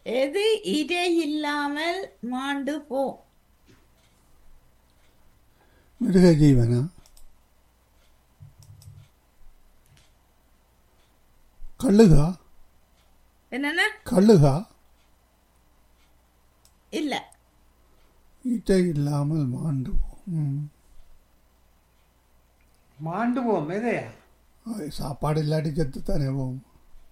எது இடை இல்லாமல் மாண்டு போ மிருக ஜீவனா கழுகா என்னன்னா கழுகா இல்ல ஈட்டை இல்லாமல் மாண்டு போகும் ம். மாண்டு போவோம் எதையா அது சாப்பாடு இல்லாட்டி செத்து தானே போகும்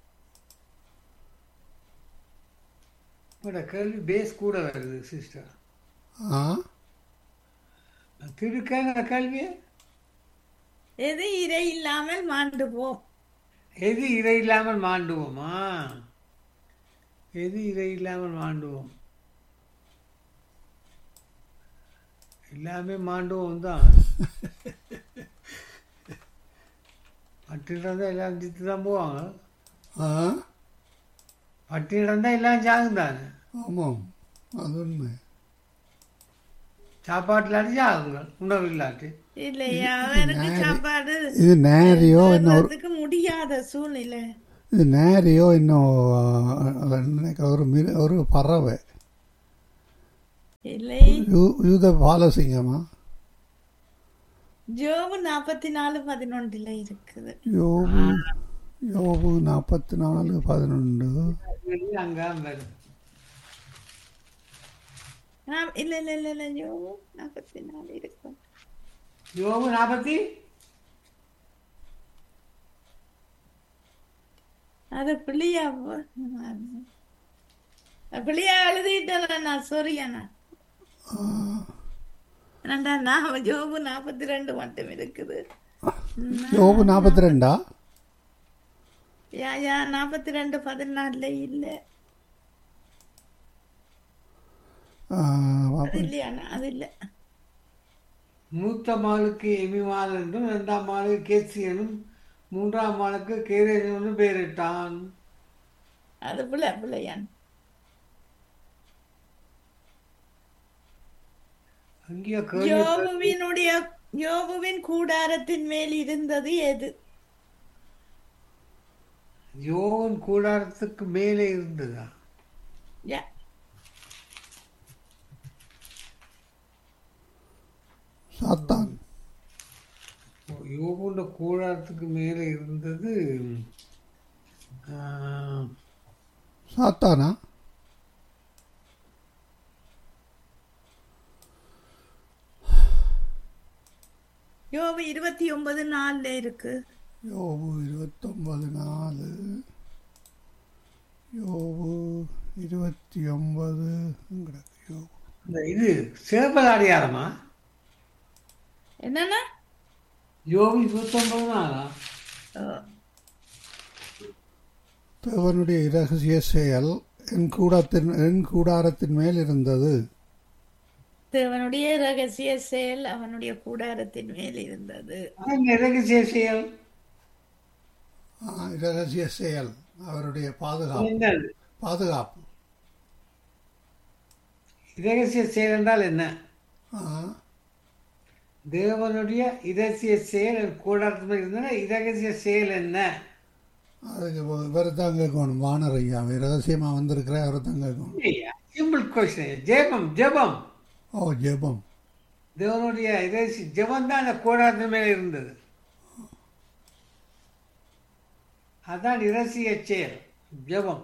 இப்போ கேள்வி பேஸ் கூட வருது சிஸ்டர் ஆ திருக்காங்க கேள்வி எது இடை இல்லாமல் மாண்டு போ எது இறை இல்லாமல் மாண்டுவோமா எது இறை இல்லாமல் மாண்டுவோம் எல்லாமே மாண்டுவோம் தான் பட்டினம் தான் எல்லாம் சித்து தான் போவாங்க ஆ பட்டினம் தான் எல்லாம் சாகும் தானே ஆமாம் அது உண்மை சாப்பாட்டு இல்லாட்டி சாகுங்க உணவு இல்லாட்டி இல்லையா அவனுக்கு சாப்பாடு இது நேரியோ இன்னும் ஒரு அதுக்கு முடியாத சூழ்நிலை இது நேரியோ இன்னும் ஆ, நினைக்கிற ஒரு மிரு ஒரு பறவை இல்லை யூ- யூத பாலசிங்கமா ஜோபு நாற்பத்தி நாலு பதினொன்றுல இருக்குது யோபு யோபு நாற்பத்தி நாலு பதினொன்று அங்கே வரும் ஆம், இல்ல இல்ல இல்ல இல்ல ஜோபு நாற்பத்தி நாலு இருக்கும் யோபு நாற்பத்தி அது பிள்ளையா போ- பிள்ளையா எழுதிட்டேன் நான் சொரியண்ணா ரெண்டா நான் ஜோபு நாற்பத்தி ரெண்டு மட்டும் இருக்குது யோபு நாற்பத்தி ரெண்டா யா யா நாற்பத்தி ரெண்டு பதினாலுல இல்ல ஆ, அது பாப்போம். இல்லையாண்ணா அது இல்ல மூத்த மாளுக்கு எமிமால் என்றும் இரண்டாம் மாளுக்கு கேசியனும் மூன்றாம் மாளுக்கு கேரேனும் பெயரிட்டான் அது பிள்ளை பிள்ளையான் அங்கேயோ கேள்வி யோபுவினுடைய யோபுவின் கூடாரத்தின் மேல் இருந்தது எது யோவன் கூடாரத்துக்கு மேலே இருந்ததா யா சாத்தான் யோகுண்ட கூடாரத்துக்கு மேலே இருந்தது ஆ, சாத்தானா யோபு இருபத்தி ஒன்பது நாலுல இருக்கு யோபு இருபத்தொன்பது நாலு யோபு இருபத்தி ஒன்பது கிடக்கு யோபு இந்த இது சேவல் அடையாளமா என்னன்னா யோபு இருபத்தொன்பது நாளா அஹ், தேவனுடைய இரகசிய செயல் என் கூடத்தின் என் கூடாரத்தின் மேல் இருந்தது தேவனுடைய ரகசிய செயல் அவனுடைய கூடாரத்தின் மேல் இருந்தது அதான் ரகசிய செயல் ஆ, இரகசிய செயல் அவருடைய பாதுகாப்பு என்னது பாதுகாப்பு இரகசிய செயல் என்றால் என்ன ஆ, தேவனுடைய இரகசிய செயல் என் கூடாரத்தில் இருந்தன இரகசிய செயல் என்ன அதுக்கு இவர் தான் கேட்கணும் வானர் ஐயா ரகசியமாக வந்திருக்கிற அவர் தான் கேட்கணும் சிம்பிள் கொஸ்டின் ஜெபம் ஜெபம் ஓ ஜெபம் தேவனுடைய இரகசிய ஜெபம் தான் அந்த கூடாரத்து மேலே இருந்தது அதான் இரகசிய செயல் ஜெபம்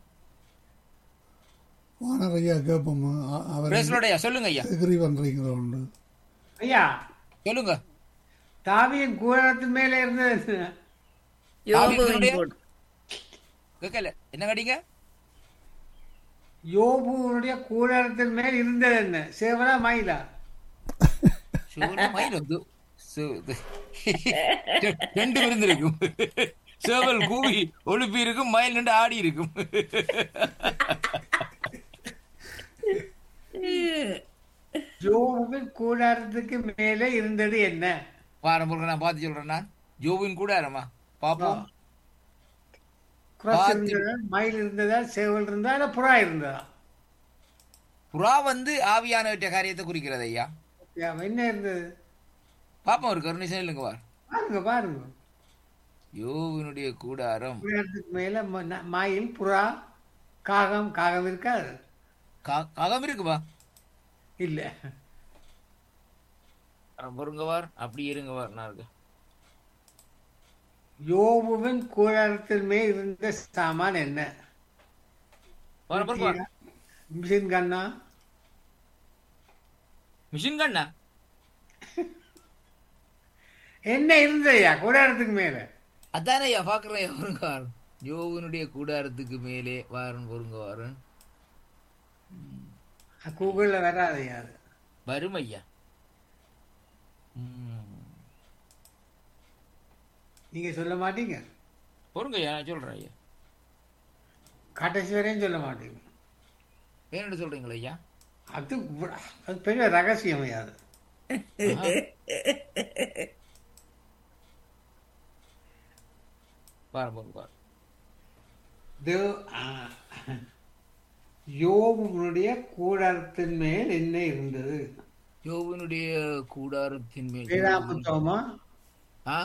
வானர் ஐயா கேட்போம் அ- அவர் பிரேஸ்லோட ஐயா சொல்லுங்க ஐயா எகிரி பண்ணுறீங்களோ உண்டு ஐயா சொல்லுங்க தாவியின் கூடாரத்து மேலே இருந்தது யோபுவின் தாவீதுடைய- கூடாரம். கேட்கல என்ன கடிங்க யோபுனுடைய கூடாரத்தின் மேல் இருந்தது என்ன சேவலா மயிலா சிவன மயில் வந்து சு- இது. ரெண்டு விருந்து இருக்கும் சேவல் கூவி ஒழுப்பி இருக்கும் மயில் நின்று ஆடி இருக்கும் யோபுவின் கூடாரத்துக்கு மேலே இருந்தது என்ன வாரம் பொருள் நான் பார்த்து சொல்றேன் நான் ஜோவின் கூடாரமா பாப்போம் cross பாத்தி- இருந்ததா மயில் இருந்ததா சேவல் இருந்தா இல்ல புறா இருந்ததா புறா வந்து ஆவியானவற்ற காரியத்தை குறிக்கிறது ஐயா யா, என்ன இருந்தது பாப்போம் ஒரு கருணை இல்லைங்க வார் பாருங்க பாருங்க யோவினுடைய கூடாரம் கூடாரத்துக்கு மேல ம- ந- மயில் புறா காகம் காகம் இருக்காது கா- காகம் இருக்குப்பா இல்லை பொருங்கவார் அப்படி இருங்கவார் நான் இருக்கு யோபுவின் கூடாரத்தில் மேல் இருந்த சாமான் என்ன வர பொருங்கவார் மிஷின் கண்ணா மிஷின் கண்ணா என்ன இருந்ததையா கூடாரத்துக்கு மேல அதானே ஐயா பாக்குறேன் பொருங்கவார் யோவனுடைய கூடாரத்துக்கு மேலே வாரன் பொருங்கவாரன் கூகுள்ல வராதையா அது வரும் ஐயா ம். நீங்க சொல்ல மாட்டீங்க பொருங்க ஐயா நான் சொல்றேன் ஐயா கடைசி வரையும் சொல்ல மாட்டீங்க என்னென்னு சொல்றீங்களா ஐயா அது உ- அது பெரிய ரகசியம் ஐயா அது வாரம் பொருங்கவார் தேவ்- ஆ. யோபுனுடைய கூடாரத்தின் மேல் என்ன இருந்தது யோவனுடைய கூடாரத்தின் மேல் வேதாம் புத்தகமா ஆ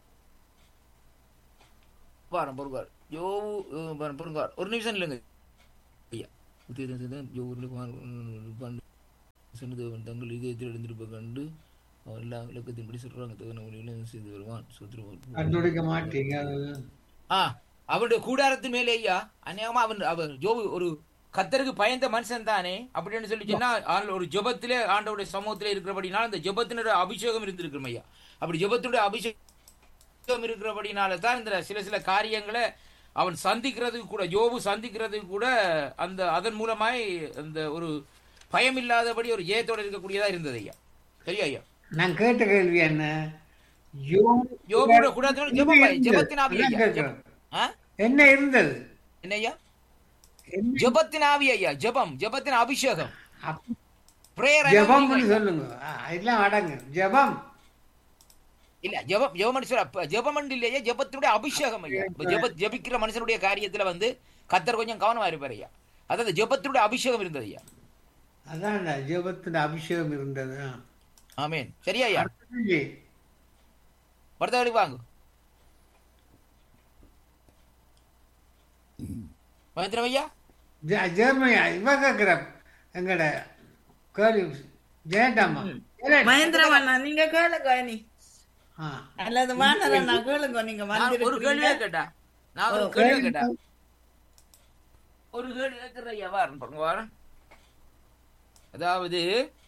வாரம் பொருங்கார் யோவு அஹ், வாரம் பொருங்கார் ஒரு நிமிஷம் இல்லைங்க ஐயா உத்தியோகம் யோவனுடைய சொன்னதேவன் தங்கள் இதயத்தில் எழுந்திருப்ப கண்டு அவன் எல்லா விளக்கத்தின்படி சொல்றாங்க தகன மொழியில செய்து வருவான் சுத்திரம் கண்டுபிடிக்க மாட்டீங்க அது ஆ அவனுடைய கூடாரத்தின் மேலே ஐயா அநேகமா அவன் அவர் ஜோபு ஒரு கத்தருக்கு பயந்த மனுஷன் தானே அப்படின்னு சொல்லி சொன்னா ஆள் ஒரு ஜெபத்திலே ஆண்டவருடைய சமூகத்திலே இருக்கிறபடினால அந்த ஜெபத்தினுடைய அபிஷேகம் இருந்திருக்கும் ஐயா அப்படி ஜெபத்தினுடைய அபிஷேகம் இருக்கிறபடினால தான் இந்த சில சில காரியங்களை அவன் சந்திக்கிறதுக்கு கூட ஜோபு சந்திக்கிறதுக்கு கூட அந்த அதன் மூலமாய் அந்த ஒரு பயம் இல்லாதபடி ஒரு ஜெயத்தோட இருக்கக்கூடியதா இருந்தது ஐயா சரியா ஐயா நான் கேட்ட கேள்வி என்ன யோபு- யோபுடைய கூடாரத்தின் ஜெபம் ஜெபத்தின் ஆவி அதான் ஐயா கேட்கிறேன். ஆ? என்ன இருந்தது என்ன ஐயா என்ன- ஜெபத்தின் ஆவி ஐயா ஜெபம் ஜெபத்தின் அபிஷேகம் அப்ப- பிரேயர் ஜெபம்னு சொல்லுங்க ஆ, எல்லாம் அடங்கு ஜெபம் இல்ல ஜெபம் ஜெபம் சொல்ல அப்ப ஜெபம் இல்லையா ஜெபத்தினுடைய அபிஷேகம் ஐயா இப்ப ஜெப ஜெபிக்கிற மனுஷனுடைய காரியத்துல வந்து கத்தர் கொஞ்சம் கவனமா இருப்பார் ஐயா அதாவது ஜெபத்தினுடைய அபிஷேகம் இருந்தது ஐயா அதான் ஜெபத்தின் அபிஷேகம் இருந்தது ஆ. ஆமேன் சரியா ஐயா அடுத்தது வருத்தவழி வாங்க மகேந்திரம் ஐயா ஜெ- ஜெர்மனியா இவ கேட்கிற எங்கட கேள்வி ஜெயண்டாமா மகேந்திரவண்ணா நீங்க கேளுங்க நீ ஆ அல்லது வானரண்ணா கேளுங்க நீங்க நான் ஒரு வந்திருக்கிறீங்க கேள்வியா கேட்டா நான் ஒரு கேள்வியா கேட்டா ஒரு கேள்வி கேட்கிற ஐயா வாரன் பாருங்க வாரன் அதாவது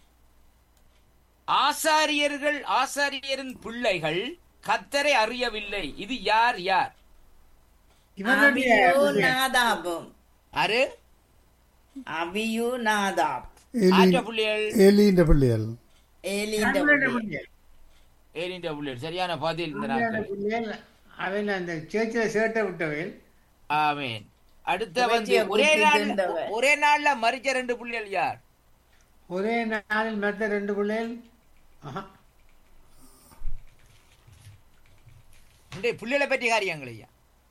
ஆசாரியர்கள் ஆசாரியரின் பிள்ளைகள் கத்தரை அறியவில்லை இது யார் யார் இவனுடைய அபியு நாதாபும் ஆறு அபியு நாதாப் ஏலி ஆற்ற பிள்ளைகள் ஏலின்ற பிள்ளைகள் ஏலிந்த அவனுடைய புள்ளி. பிள்ளைகள். ஏரின்ற பிள்ளைகள் சரியான பதில் இந்த அவனுடைய நாட்கள் பிள்ளைகள் அவன் அந்த சேர்ச்சியில் சேட்டை விட்டவன் ஆமேன் அடுத்த வந்து இறைச்சியை ஒரே குத்தி நாள் தின்றவன். ஒரே நாள்ல மறிச்ச ரெண்டு பிள்ளைகள் யார் ஒரே நாளில் மற்ற ரெண்டு பிள்ளைகள் ஆஹா. உன்னுடைய பிள்ளைகளை பற்றி காரியங்கள் ஐயா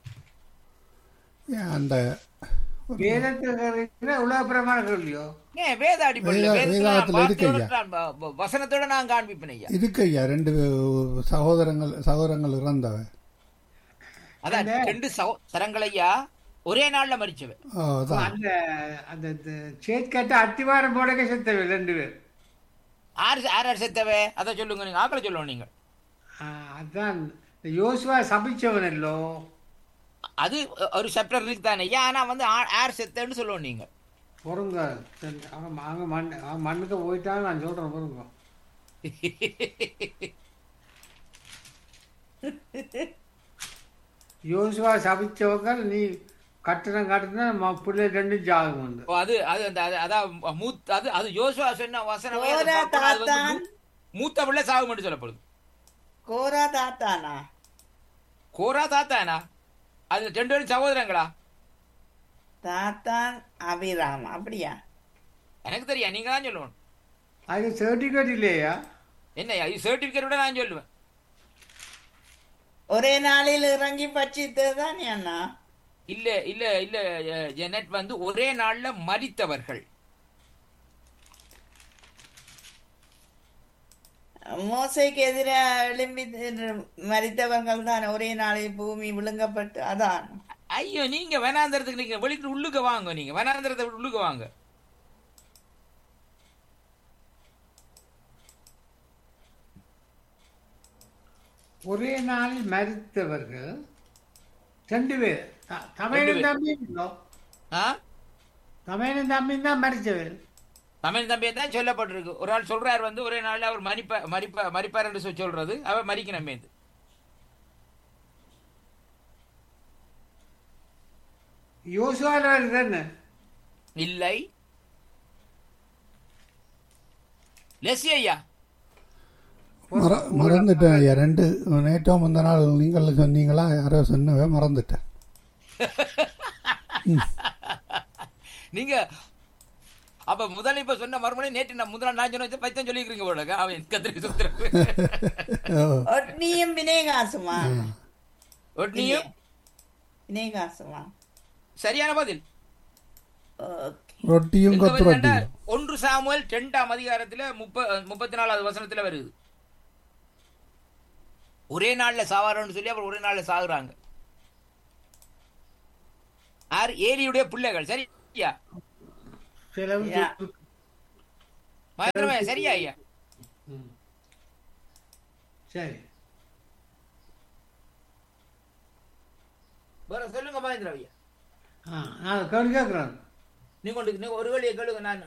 ஏன் அந்த வேதத்தில் இருக்கிற உலகப்புறமான கேள்வியோ ஏன் வேத அடிப்படையில் வேதா- வேதத்துல வேதாகத்துல நான் இருக்கு வார்த்தையோட நான் வ- வ- வசனத்தோட நான் காண்பிப்பேன் ஐயா இதுக்கு ஐயா ரெண்டு சகோதரங்கள் சகோதரங்கள் இறந்தவ அதான் ரெண்டு சரங்கள் ஐயா ஒரே நாள்ல மறிச்சவன் ஓ, அதான் அந்த அந்த சேத்கட்ட அத்திவாரம் போடக்க செத்தவன் ரெண்டு பேர் ஆறு ஆறு ஆறு செத்தவே அதை சொல்லுங்க நீங்க ஆக்களை சொல்லுவோம் நீங்க ஆ, அதான் இந்த யோசுவா சபிச்சவன் அல்லோ அது ஒரு சாப்டர் இருக்கு தானே ஐயா ஆனா வந்து ஆ- ஆறு செத்தன்னு சொல்லுவோம் நீங்க பொறுங்க சரி, அவன் அங்க மண் அவன் மண்ணுக்கு போயிட்டான் நான் சொல்றேன் பொறுங்க யோசுவா சபிச்சவங்க நீ கட்டணம் கட்டுனா பிள்ளை ரெண்டு ஜாகம் வந்து ஓ, அது அது அந்த அது- அதான் மூத்த அது அது யோசுவா சொன்ன வசனமே அது கோரா பார்க்கணும். அது வந்து தாத்தான். மூ- மூத்த பிள்ளை சாகும் மட்டும் சொல்லப்படுது கோரா தாத்தானா கோரா தாத்தானா அது ரெண்டு பேரும் சகோதரங்களா தாத்தான் அபிராம் அப்படியா எனக்கு தெரியும் நீங்க தான் சொல்லணும் அது சர்டிஃபிகேட் இல்லையா என்னய்யா இது சர்டிபிகேட்டோட நான் சொல்லுவேன் ஒரே நாளில் இறங்கி பட்சித்தது தானே அண்ணா இல்ல இல்ல இல்ல அஹ், ஜெனட் வந்து ஒரே நாள்ல மரித்தவர்கள் மோசைக்கு எதிராக எழும்பி மறித்தவர்கள் தான் ஒரே நாளில் பூமி விழுங்கப்பட்டு அதான் ஐயோ நீங்க வனாந்தரத்துக்கு நீங்க வெளிக்கிட்டு உள்ளுக்க வாங்க நீங்க வனாந்தரத்தை விட்டு உள்ளுக்க வாங்க ஒரே நாளில் மரித்தவர்கள் ரெண்டு பேர் த- ரெண்டு தமையனும் பேர். தம்பியும் இல்லை. ஆ தமையனும் தம்பியும் தான் மரித்தவர் தமிழ் தம்பியை தான் சொல்லப்பட்டிருக்கு ஒரு ஆள் சொல்றாரு வந்து ஒரே நாள்ல அவர் மரிப்ப மரிப்ப மரிப்பார் என்று சொல்லி சொல்றது அவர் மரிக்க நம்பேந்து யோசுவாவில் தானே இல்லை லெசி ஐயா மற மறந்துட்டேன் ஐயா ரெண்டு நேற்றோ முந்த நாள் நீங்கள் சொன்னீங்களா யாரோ சொன்னவே மறந்துட்டேன் நீங்க அப்ப முதல்ல இப்ப சொன்ன மறுபடியும் நேற்று நான் முதல்ல நான் சொன்ன பைத்தம் சொல்லிக்கிறீங்க போல அவன் கத்திரி சுத்துறது ஓ ஒட்னியும் வினேகாசுமா ஒட்னியும் வினேகாசுமா சரியான பதில் ஓகே ரொட்டியும் எங்க கொத்து வருதுன்னா, ரொட்டியும் ஒன்று சாமுவேல் ரெண்டாம் அதிகாரத்துல முப்ப முப்பத்தி நாலாவது வசனத்துல வருது ஒரே நாள்ல சாவாரோன்னு சொல்லி அப்புறம் ஒரே நாள்ல சாகுறாங்க ஆர் ஏலியுடைய பிள்ளைகள் சரியா சிலவு யா. மகேந்திரமே சரியா ஐயா ம். சரி வேற சொல்லுங்க மகேந்திர ஐயா ஆ நான் கேள்வி கேட்குறேன் நீங்க ஒன்று- நீங்க ஒரு வழியை கேளுங்க நான்